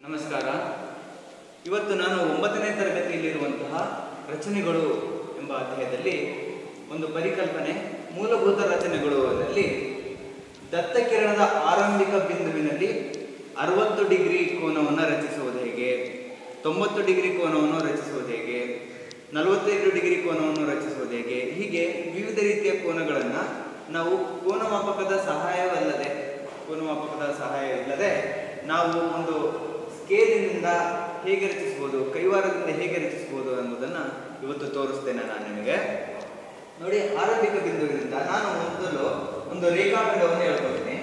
ನಮಸ್ಕಾರ ಇವತ್ತು ನಾನು ಒಂಬತ್ತನೇ ತರಗತಿಯಲ್ಲಿರುವಂತಹ ರಚನೆಗಳು ಎಂಬ ಅಧ್ಯಾಯದಲ್ಲಿ ಒಂದು ಪರಿಕಲ್ಪನೆ ಮೂಲಭೂತ ರಚನೆಗಳು ಅದರಲ್ಲಿ ದತ್ತಕಿರಣದ ಆರಂಭಿಕ ಬಿಂದುವಿನಲ್ಲಿ ಅರವತ್ತು ಡಿಗ್ರಿ ಕೋನವನ್ನು ರಚಿಸುವುದು ಹೇಗೆ ತೊಂಬತ್ತು ಡಿಗ್ರಿ ಕೋನವನ್ನು ರಚಿಸುವುದು ಹೇಗೆ ನಲವತ್ತೈದು ಡಿಗ್ರಿ ಕೋನವನ್ನು ರಚಿಸುವುದು ಹೇಗೆ ಹೀಗೆ ವಿವಿಧ ರೀತಿಯ ಕೋನಗಳನ್ನು ನಾವು ಕೋನಮಾಪಕದ ಸಹಾಯವಲ್ಲದೆ ಕೋನಮಾಪಕದ ಸಹಾಯ ಇಲ್ಲದೆ ನಾವು ಒಂದು ಸ್ಕೇಲಿನಿಂದ ಹೇಗೆ ರಚಿಸಬಹುದು ಕೈವಾರದಿಂದ ಹೇಗೆ ರಚಿಸಬಹುದು ಎಂಬುದನ್ನು ಇವತ್ತು ತೋರಿಸ್ತೇನೆ ನಾನು ನಿಮಗೆ ನೋಡಿ ಆರಂಭಿಕ ಬಿಂದುವಿನಿಂದ ನಾನು ಮೊದಲು ಒಂದು ರೇಖಾಖಂಡವನ್ನು ಹೇಳ್ಕೊಳ್ತೀನಿ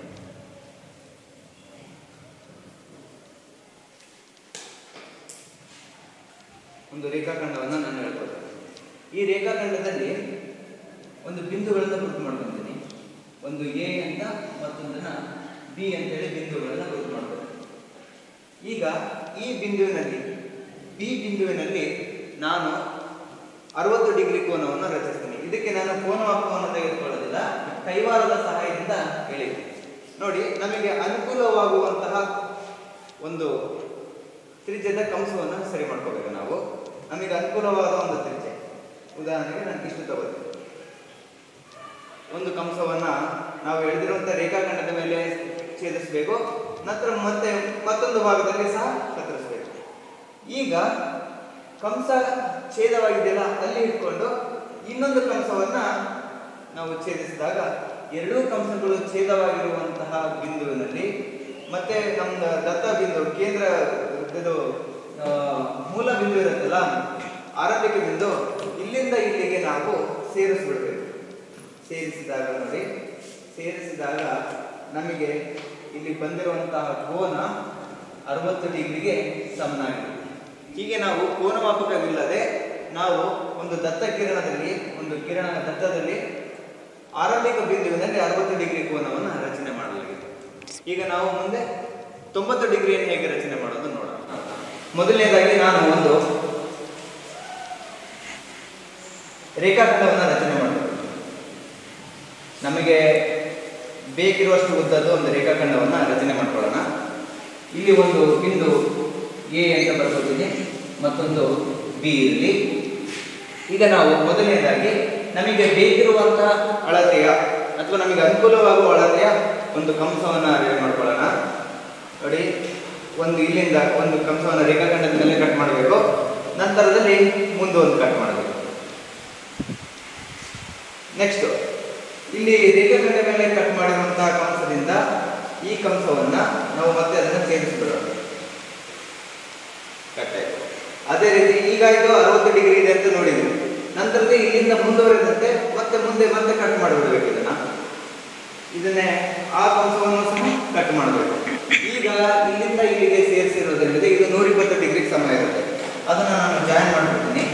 ಒಂದು ರೇಖಾಖಂಡವನ್ನು ನಾನು ಹೇಳ್ಕೊಳ್ತೇನೆ ಈ ರೇಖಾಖಂಡದಲ್ಲಿ ಒಂದು ಬಿಂದುಗಳನ್ನು ಗುರುತು ಮಾಡ್ಕೊತೀನಿ ಒಂದು ಎ ಅಂತ ಮತ್ತೊಂದನ್ನ ಬಿ ಅಂತೇಳಿ ಬಿಂದುಗಳನ್ನು ಗುರುತು ಮಾಡ್ಕೊತೀನಿ ಈಗ ಈ ಬಿಂದುವಿನಲ್ಲಿ ಬಿ ಬಿಂದುವಿನಲ್ಲಿ ನಾನು ಅರವತ್ತು ಡಿಗ್ರಿ ಕೋನವನ್ನು ರಚಿಸ್ತೀನಿ ಇದಕ್ಕೆ ನಾನು ಕೋನಮಾಪಕವನ್ನು ತೆಗೆದುಕೊಳ್ಳೋದಿಲ್ಲ ಕೈವಾರದ ಸಹಾಯದಿಂದ ಹೇಳಿದ್ದೀನಿ ನೋಡಿ ನಮಗೆ ಅನುಕೂಲವಾಗುವಂತಹ ಒಂದು ತ್ರಿಜ್ಯದ ಕಂಸವನ್ನು ಸರಿ ಮಾಡ್ಕೋಬೇಕು ನಾವು ನಮಗೆ ಅನುಕೂಲವಾದ ಒಂದು ತ್ರಿಜ್ಯ ಉದಾಹರಣೆಗೆ ನಾನು ಇಷ್ಟು ತಗೋತೀನಿ ಒಂದು ಕಂಸವನ್ನ ನಾವು ಎಳೆದಿರುವಂಥ ರೇಖಾಖಂಡದ ಮೇಲೆ ಛೇದಿಸಬೇಕು ನಂತರ ಮತ್ತೆ ಮತ್ತೊಂದು ಭಾಗದಲ್ಲಿ ಸಹ ಕತ್ತರಿಸಬೇಕು ಈಗ ಕಂಸ ಛೇದವಾಗಿದೆಯಲ್ಲ ಅಲ್ಲಿ ಇಟ್ಕೊಂಡು ಇನ್ನೊಂದು ಕಂಸವನ್ನ ನಾವು ಛೇದಿಸಿದಾಗ ಎರಡೂ ಕಂಸಗಳು ಛೇದವಾಗಿರುವಂತಹ ಬಿಂದುವಿನಲ್ಲಿ ಮತ್ತೆ ನಮ್ಮ ದತ್ತ ಬಿಂದು ಕೇಂದ್ರ ಇದು ಆ, ಮೂಲ ಬಿಂದು ಇರುತ್ತಲ್ಲ ಆರಂಭಿಕ ಬಿಂದು ಇಲ್ಲಿಂದ ಇಲ್ಲಿಗೆ ನಾವು ಸೇರಿಸ್ಬಿಡ್ಬೇಕು ಸೇರಿಸಿದಾಗ ನೋಡಿ ಸೇರಿಸಿದಾಗ ನಮಗೆ ಇಲ್ಲಿ ಬಂದಿರುವಂತಹ ಕೋನ ಅರವತ್ತು ಡಿಗ್ರಿಗೆ ಸಮನಾಗಿದೆ ಹೀಗೆ ನಾವು ಕೋನಮಾಪಕವಿಲ್ಲದೆ ನಾವು ಒಂದು ದತ್ತ ಕಿರಣದಲ್ಲಿ ಒಂದು ಕಿರಣ ದತ್ತದಲ್ಲಿ ಆರಂಭಿಕ ಬಿಂದುವಿನಲ್ಲಿ ಅರವತ್ತು ಡಿಗ್ರಿ ಕೋನವನ್ನು ರಚನೆ ಮಾಡಲಾಗಿದೆ ಈಗ ನಾವು ಮುಂದೆ ತೊಂಬತ್ತು ಡಿಗ್ರಿಯನ್ನು ಹೇಗೆ ರಚನೆ ಮಾಡೋದು ನೋಡೋಣ ಮೊದಲನೇದಾಗಿ ನಾನು ಒಂದು ರೇಖಾಖಂಡವನ್ನು ರಚನೆ ಮಾಡಬೇಕು ನಮಗೆ ಬೇಕಿರುವಷ್ಟು ಉದ್ದದ್ದು ಒಂದು ರೇಖಾಖಂಡವನ್ನು ರಚನೆ ಮಾಡ್ಕೊಳ್ಳೋಣ ಇಲ್ಲಿ ಒಂದು ಬಿಂದು ಎ ಅಂತ ಬರ್ಕೊತೀನಿ ಮತ್ತೊಂದು ಬಿ ಇರಲಿ ಈಗ ನಾವು ಮೊದಲನೇದಾಗಿ ನಮಗೆ ಬೇಕಿರುವಂತಹ ಅಳತೆಯ ಅಥವಾ ನಮಗೆ ಅನುಕೂಲವಾಗುವ ಅಳತೆಯ ಒಂದು ಕಂಸವನ್ನು ರೆಡಿ ಮಾಡ್ಕೊಳ್ಳೋಣ ನೋಡಿ ಒಂದು ಇಲ್ಲಿಂದ ಒಂದು ಕಂಸವನ್ನು ರೇಖಾಖಂಡದ ಮೇಲೆ ಕಟ್ ಮಾಡಬೇಕು ನಂತರದಲ್ಲಿ ಮುಂದೆ ಒಂದು ಕಟ್ ಮಾಡಬೇಕು ನೆಕ್ಸ್ಟ್ ಇಲ್ಲಿ ರೇಖಾಖಂಡ ಮೇಲೆ ಕಟ್ ಮಾಡಿರುವಂತಹ ಕಂಸದಿಂದ ಈ ಕಂಸವನ್ನ ನಾವು ಮತ್ತೆ ಅದನ್ನು ಸೇರಿಸಿಬಿಡೋಣ ಕಟ್ ಆಯ್ತು ಅದೇ ರೀತಿ ಈಗ ಇದು ಅರವತ್ತು ಡಿಗ್ರಿ ಇದೆ ಅಂತ ನೋಡಿದ್ವಿ ನಂತರದಲ್ಲಿ ಇಲ್ಲಿಂದ ಮುಂದುವರೆದಂತೆ ಮತ್ತೆ ಮುಂದೆ ಮತ್ತೆ ಕಟ್ ಮಾಡಿಬಿಡ್ಬೇಕು ಇದನ್ನ ಇದನ್ನೇ ಆ ಕಂಸವನ್ನು ಸಹ ಕಟ್ ಮಾಡಬೇಕು ಈಗ ಇಲ್ಲಿಂದ ಇಲ್ಲಿಗೆ ಸೇರಿಸಿರೋದ್ರಿಂದ ಇದು ನೂರಿಪ್ಪತ್ತು ಡಿಗ್ರಿ ಸಮ ಇರುತ್ತೆ ಅದನ್ನ ನಾನು ಜಾಯಿನ್ ಮಾಡ್ಬಿಡ್ತೀನಿ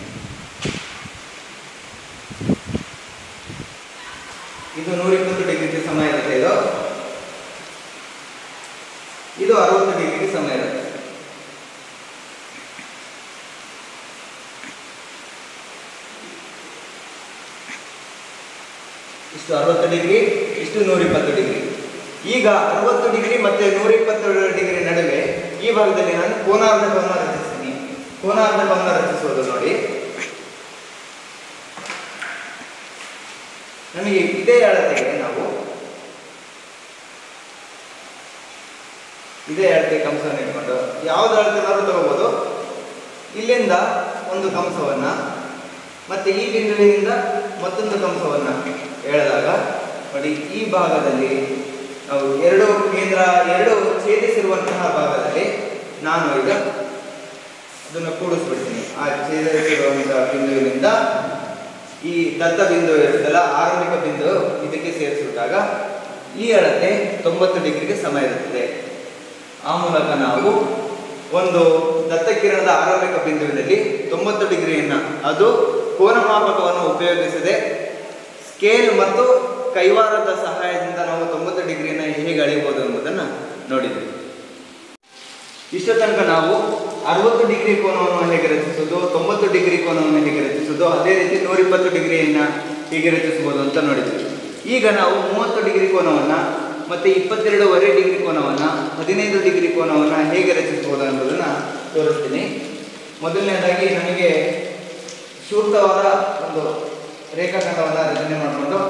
ಇದು ನೂರಿಪ್ಪತ್ತು ಡಿಗ್ರಿಗೆ ಸಮ ಇರುತ್ತೆ ಇದು ಇದು ಅರವತ್ತು ಡಿಗ್ರಿಗೆ ಸಮ ಇರುತ್ತೆ ಇಷ್ಟು ಅರವತ್ತು ಡಿಗ್ರಿ ಇಷ್ಟು ನೂರಿಪ್ಪತ್ತು ಡಿಗ್ರಿ ಈಗ ಅರವತ್ತು ಡಿಗ್ರಿ ಮತ್ತೆ ನೂರಿಪ್ಪತ್ತು ಡಿಗ್ರಿ ನಡುವೆ ಈ ಭಾಗದಲ್ಲಿ ನಾನು ಕೋನಾರ್ಧಕವನ್ನು ರಚಿಸ್ತೀನಿ ಕೋನಾರ್ಧಕವನ್ನು ರಚಿಸುವುದು ನೋಡಿ ನಮಗೆ ಇದೇ ಅಳತೆಗೆ ನಾವು ಇದೇ ಅಳತೆ ಕಂಸವನ್ನು ಇಟ್ಕೊಂಡು ಯಾವ್ದು ಅಳತೆನಾದ್ರೂ ತಗೋಬಹುದು ಇಲ್ಲಿಂದ ಒಂದು ಕಂಸವನ್ನ ಮತ್ತೆ ಈ ಬಿಂದುವಿನಿಂದ ಮತ್ತೊಂದು ಕಂಸವನ್ನ ಎಳೆದಾಗ ನೋಡಿ ಈ ಭಾಗದಲ್ಲಿ ನಾವು ಎರಡು ಕೇಂದ್ರ ಎರಡು ಛೇದಿಸಿರುವಂತಹ ಭಾಗದಲ್ಲಿ ನಾನು ಈಗ ಅದನ್ನು ಕೂಡಿಸ್ಬಿಡ್ತೀನಿ ಆ ಛೇದಿಸಿರುವಂತಹ ಬಿಂದುವಿನಿಂದ ಈ ದತ್ತ ಬಿಂದು ಇರುತ್ತಲ್ಲ ಆರಂಭಿಕ ಬಿಂದು ಇದಕ್ಕೆ ಸೇರಿಸಿಬಿಟ್ಟಾಗ ಈ ಅಳತೆ ತೊಂಬತ್ತು ಡಿಗ್ರಿಗೆ ಸಮ ಇರುತ್ತದೆ ಆ ಮೂಲಕ ನಾವು ಒಂದು ದತ್ತಕಿರಣದ ಆರಂಭಿಕ ಬಿಂದುವಿನಲ್ಲಿ ತೊಂಬತ್ತು ಡಿಗ್ರಿಯನ್ನ ಅದು ಕೋನಮಾಪಕವನ್ನು ಉಪಯೋಗಿಸದೆ ಸ್ಕೇಲ್ ಮತ್ತು ಕೈವಾರದ ಸಹಾಯದಿಂದ ನಾವು ತೊಂಬತ್ತು ಡಿಗ್ರಿಯನ್ನು ಹೇಗೆ ಅಳೆಯಬಹುದು ಎಂಬುದನ್ನು ನೋಡಿದ್ವಿ ಇಷ್ಟ ತನಕ ನಾವು ಅರವತ್ತು ಡಿಗ್ರಿ ಕೋನವನ್ನು ಹೇಗೆ ರಚಿಸುವುದು ತೊಂಬತ್ತು ಡಿಗ್ರಿ ಕೋನವನ್ನು ಹೇಗೆ ರಚಿಸುವುದು ಅದೇ ರೀತಿ ನೂರಿಪ್ಪತ್ತು ಡಿಗ್ರಿಯನ್ನು ಹೇಗೆ ರಚಿಸಬಹುದು ಅಂತ ನೋಡಿದ್ವಿ ಈಗ ನಾವು ಮೂವತ್ತು ಡಿಗ್ರಿ ಕೋನವನ್ನು ಮತ್ತು ಇಪ್ಪತ್ತೆರಡೂವರೆ ಡಿಗ್ರಿ ಕೋನವನ್ನು ಹದಿನೈದು ಡಿಗ್ರಿ ಕೋನವನ್ನು ಹೇಗೆ ರಚಿಸಬಹುದು ಅನ್ನೋದನ್ನು ತೋರಿಸ್ತೀನಿ ಮೊದಲನೇದಾಗಿ ನಮಗೆ ಸೂಕ್ತವಾದ ಒಂದು ರೇಖಾಖಂಡವನ್ನು ರಚನೆ ಮಾಡಿಕೊಂಡು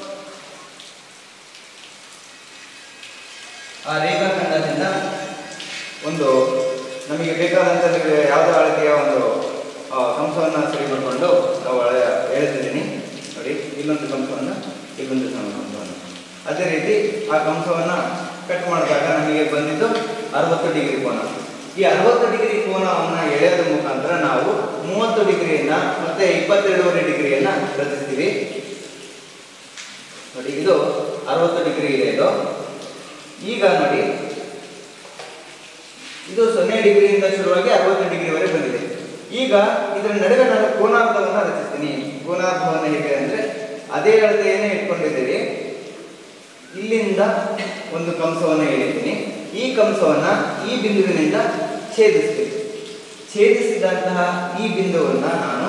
ಆ ರೇಖಾಖಂಡದಿಂದ ಒಂದು ನಮಗೆ ಬೇಕಾದಂಥ ನಿಮಗೆ ಯಾವುದೇ ಅಳತೆಯ ಒಂದು ಆ, ಕಂಸವನ್ನು ಸರಿ ಮಾಡಿಕೊಂಡು ನಾವು ಅಳೆ- ಹೇಳ್ತಿದ್ದೀನಿ ನೋಡಿ ಇಲ್ಲೊಂದು ಕಂಸವನ್ನು ಇಲ್ಲೊಂದು ಸಣ್ಣ ಕಂಸವನ್ನು ಅದೇ ರೀತಿ ಆ ಕಂಸವನ್ನು ಕಟ್ ಮಾಡಿದಾಗ ನಮಗೆ ಬಂದಿದ್ದು ಅರವತ್ತು ಡಿಗ್ರಿ ಕೋನ ಈ ಅರವತ್ತು ಡಿಗ್ರಿ ಕೋನವನ್ನು ಎಳೆಯೋದ್ರ ಮುಖಾಂತರ ನಾವು ಮೂವತ್ತು ಡಿಗ್ರಿಯನ್ನ ಮತ್ತೆ ಇಪ್ಪತ್ತೆರಡೂವರೆ ಡಿಗ್ರಿಯನ್ನ ರಚಿಸ್ತೀವಿ ನೋಡಿ ಇದು ಅರವತ್ತು ಡಿಗ್ರಿ ಇದೆ ಇದು ಈಗ ನೋಡಿ ಇದು ಸೊನ್ನೆ ಡಿಗ್ರಿಯಿಂದ ಶುರುವಾಗಿ ಅರವತ್ತು ಡಿಗ್ರಿವರೆಗೆ ಬಂದಿದೆ ಈಗ ಇದರ ನಡುವೆ ನಾನು ಕೋನಾರ್ಧವನ್ನು ರಚಿಸ್ತೀನಿ ಕೋನಾರ್ಧವನ್ನು ಹೇಗೆ ಅಂದರೆ ಅದೇ ಅಳತೆಯನ್ನೇ ಇಟ್ಕೊಂಡಿದ್ದೀರಿ ಇಲ್ಲಿಂದ ಒಂದು ಕಂಸವನ್ನು ಎಳಿತೀನಿ ಈ ಕಂಸವನ್ನು ಈ ಬಿಂದುವಿನಿಂದ ಛೇದಿಸ್ತೀನಿ ಛೇದಿಸಿದಂತಹ ಈ ಬಿಂದುವನ್ನು ನಾನು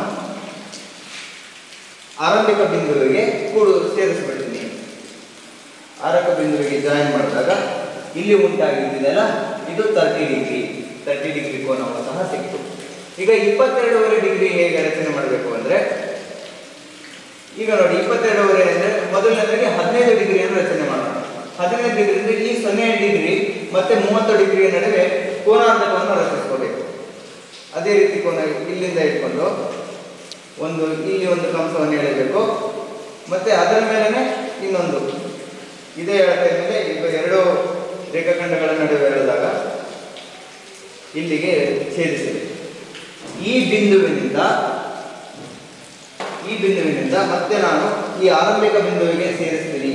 ಆರಂಭಿಕ ಬಿಂದುವಿಗೆ ಕೂಡು ಸೇರಿಸ್ಬಿಡ್ತೀನಿ ಆರಂಭಿಕ ಬಿಂದುವಿಗೆ ಜಾಯಿನ್ ಮಾಡಿದಾಗ ಇಲ್ಲಿ ಉಂಟಾಗಿದ್ದೆಲ್ಲ ಇದು ತರ್ಟಿ ಡಿಗ್ರಿ ತರ್ಟಿ ಡಿಗ್ರಿ ಕೋನವು ಸಹ ಸಿಕ್ತು ಈಗ ಇಪ್ಪತ್ತೆರಡೂವರೆ ಡಿಗ್ರಿ ಹೇಗೆ ರಚನೆ ಮಾಡಬೇಕು ಅಂದರೆ ಈಗ ನೋಡಿ ಇಪ್ಪತ್ತೆರಡೂವರೆ ಅಂದರೆ ಮೊದಲನೇದಾಗಿ ಹದಿನೈದು ಡಿಗ್ರಿಯನ್ನು ರಚನೆ ಮಾಡೋಣ ಹದಿನೈದು ಡಿಗ್ರಿ ಅಂದರೆ ಈ ಸೊನ್ನೆ ಡಿಗ್ರಿ ಮತ್ತೆ ಮೂವತ್ತು ಡಿಗ್ರಿಯ ನಡುವೆ ಕೋನಾರ್ಧಕವನ್ನು ರಚಿಸ್ಕೋಬೇಕು ಅದೇ ರೀತಿ ಕೋನ ಇಲ್ಲಿಂದ ಇಟ್ಕೊಂಡು ಒಂದು ಇಲ್ಲಿ ಒಂದು ಕಂಸವನ್ನು ಎಳೆಯಬೇಕು ಮತ್ತೆ ಅದರ ಮೇಲೇ ಇನ್ನೊಂದು ಇದೇ ಅಳತೆ ಮೇಲೆ ಈಗ ಎರಡು ರೇಖಾಖಂಡಗಳ ನಡುವೆ ಎಳೆದಾಗ ಇಲ್ಲಿಗೆ ಛೇದಿಸಿದೆ ಈ ಬಿಂದುವಿನಿಂದ ಈ ಬಿಂದುವಿನಿಂದ ಮತ್ತೆ ನಾನು ಈ ಆರಂಭಿಕ ಬಿಂದುವಿಗೆ ಸೇರಿಸ್ತೀನಿ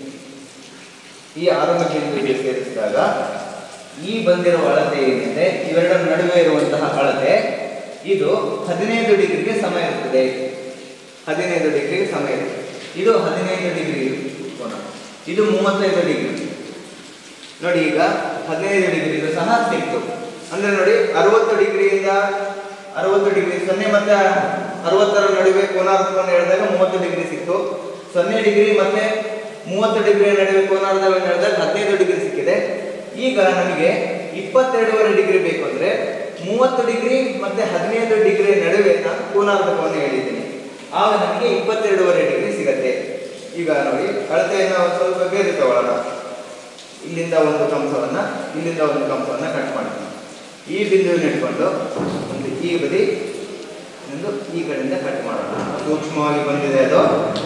ಈ ಆರಂಭಿಕ ಬಿಂದುವಿಗೆ ಸೇರಿಸಿದಾಗ ಈ ಬಂದಿರುವ ಅಳತೆ ಏನಿದೆ ಇವೆರಡರ ನಡುವೆ ಇರುವಂತಹ ಅಳತೆ ಇದು ಹದಿನೈದು ಡಿಗ್ರಿಗೆ ಸಮ ಇರುತ್ತದೆ ಹದಿನೈದು ಡಿಗ್ರಿಗೆ ಸಮ ಇರುತ್ತೆ ಇದು ಹದಿನೈದು ಡಿಗ್ರಿ ಕೋನ ಇದು ಮೂವತ್ತೈದು ಡಿಗ್ರಿ ನೋಡಿ ಈಗ ಹದಿನೈದು ಡಿಗ್ರಿ ಇದು ಸಹ ಸಿಕ್ತು ಅಂದ್ರೆ ನೋಡಿ ಅರವತ್ತು ಡಿಗ್ರಿಯಿಂದ ಅರವತ್ತು ಡಿಗ್ರಿ ಸೊನ್ನೆ ಮತ್ತೆ ಅರವತ್ತರ ನಡುವೆ ಕೋನಾರ್ಧವನ್ನು ಎಳೆದಾಗ ಮೂವತ್ತು ಡಿಗ್ರಿ ಸಿಕ್ತು ಸೊನ್ನೆ ಡಿಗ್ರಿ ಮತ್ತೆ ಮೂವತ್ತು ಡಿಗ್ರಿ ನಡುವೆ ಕೋನಾರ್ಧವನ್ನು ಎಳೆದಾಗ ಹದಿನೈದು ಡಿಗ್ರಿ ಸಿಕ್ಕಿದೆ ಈಗ ನಮಗೆ ಇಪ್ಪತ್ತೆರಡೂವರೆ ಡಿಗ್ರಿ ಬೇಕು ಅಂದ್ರೆ ಮೂವತ್ತು ಡಿಗ್ರಿ ಮತ್ತೆ ಹದಿನೈದು ಡಿಗ್ರಿ ನಡುವೆ ನಾನು ಕೋನಾರ್ಧಕವನ್ನು ಹೇಳಿದ್ದೀನಿ ಆಗ ನಮಗೆ ಇಪ್ಪತ್ತೆರಡೂವರೆ ಡಿಗ್ರಿ ಸಿಗತ್ತೆ ಈಗ ನೋಡಿ ಅಳತೆಯನ್ನು ಸ್ವಲ್ಪ ಬೇರೆ ತಗೊಳ್ಳೋಣ ಇಲ್ಲಿಂದ ಒಂದು ಕಂಸವನ್ನ ಇಲ್ಲಿಂದ ಒಂದು ಕಂಸವನ್ನ ಕಟ್ ಮಾಡ್ತೀನಿ ಈ ಬಿಂದುವಿನ ಇಟ್ಕೊಂಡು ಒಂದು ಈ ಬದಿ ಒಂದು ಈ ಕಡೆಯಿಂದ ಕಟ್ ಮಾಡೋಣ ಸೂಕ್ಷ್ಮವಾಗಿ ಬಂದಿದೆ ಅದು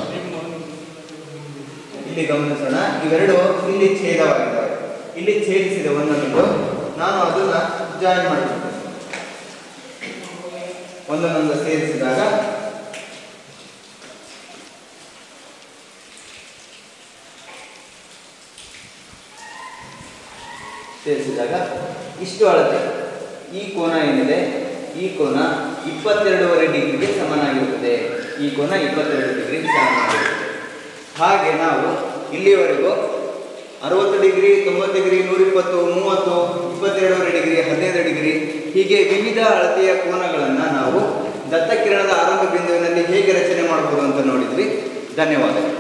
ಇಲ್ಲಿ ಗಮನಿಸೋಣ ಇವೆರಡು ಇಲ್ಲಿ ಛೇದವಾಗಿದ್ದಾವೆ ಇಲ್ಲಿ ಛೇದಿಸಿದೆ ಒಂದೊಂದು ನಾನು ಅದನ್ನ ಜಾಯಿನ್ ಮಾಡಿಬಿಡ್ತೇನೆ ಒಂದನ್ನೊಂದು ಸೇರಿಸಿದಾಗ ಸೇರಿಸಿದಾಗ ಇಷ್ಟು ಅಳತೆ ಈ ಕೋನ ಏನಿದೆ ಈ ಕೋನ ಇಪ್ಪತ್ತೆರಡೂವರೆ ಡಿಗ್ರಿಗೆ ಸಮನಾಗಿರುತ್ತದೆ ಈ ಕೋನ ಇಪ್ಪತ್ತೆರಡು ಡಿಗ್ರಿಗೆ ಸಮನಾಗಿರುತ್ತದೆ ಹಾಗೆ ನಾವು ಇಲ್ಲಿಯವರೆಗೂ ಅರವತ್ತು ಡಿಗ್ರಿ ತೊಂಬತ್ತು ಡಿಗ್ರಿ ನೂರಿಪ್ಪತ್ತು ಮೂವತ್ತು ಇಪ್ಪತ್ತೆರಡೂವರೆ ಡಿಗ್ರಿ ಹದಿನೈದು ಡಿಗ್ರಿ ಹೀಗೆ ವಿವಿಧ ಅಳತೆಯ ಕೋನಗಳನ್ನು ನಾವು ದತ್ತಕಿರಣದ ಆರಂಭ ಬಿಂದುವಿನಲ್ಲಿ ಹೇಗೆ ರಚನೆ ಮಾಡಬಹುದು ಅಂತ ನೋಡಿದ್ವಿ ಧನ್ಯವಾದಗಳು